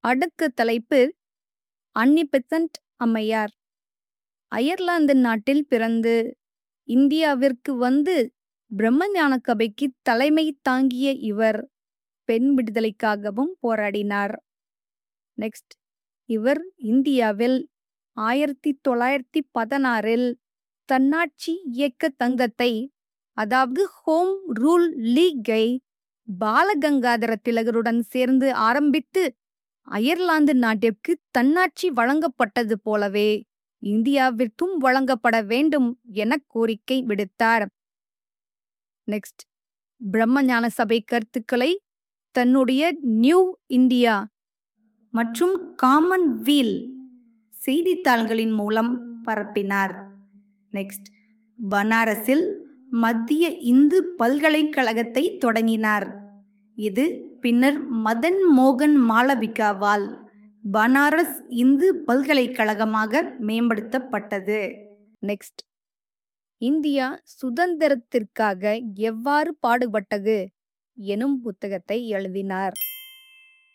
அடுத்த தலைப்பு அன்னி பெசன்ட் அம்மையார் அயர்லாந்து நாட்டில் பிறந்து இந்தியாவிற்கு வந்து பிரம்மஞான சபைக்கு தலைமை தாங்கிய இவர் பெண் விடுதலைக்காகவும் போராடினார் நெக்ஸ்ட் இவர் இந்தியாவில் ஆயிரத்தி தொள்ளாயிரத்தி பதினாறில் தன்னாட்சி இயக்க தங்கத்தை அதாவது ஹோம் ரூல் லீக்கை பாலகங்காதர திலகருடன் சேர்ந்து ஆரம்பித்து அயர்லாந்து நாட்டிற்கு தன்னாட்சி வழங்கப்பட்டது போலவே இந்தியாவிற்கும் வழங்கப்பட வேண்டும் என கோரிக்கை விடுத்தார் நெக்ஸ்ட் பிரம்மஞான சபை கருத்துக்களை தன்னுடைய நியூ இந்தியா மற்றும் காமன் வீல் செய்தித்தாள்களின் மூலம் பரப்பினார் நெக்ஸ்ட் பனாரஸில் மத்திய இந்து பல்கலைக்கழகத்தை தொடங்கினார் இது பின்னர் மதன் மோகன் மாளவிகாவால் பனாரஸ் இந்து பல்கலைக்கழகமாக மேம்படுத்தப்பட்டது நெக்ஸ்ட் இந்தியா சுதந்திரத்திற்காக எவ்வாறு பாடுபட்டது எனும் புத்தகத்தை எழுதினார்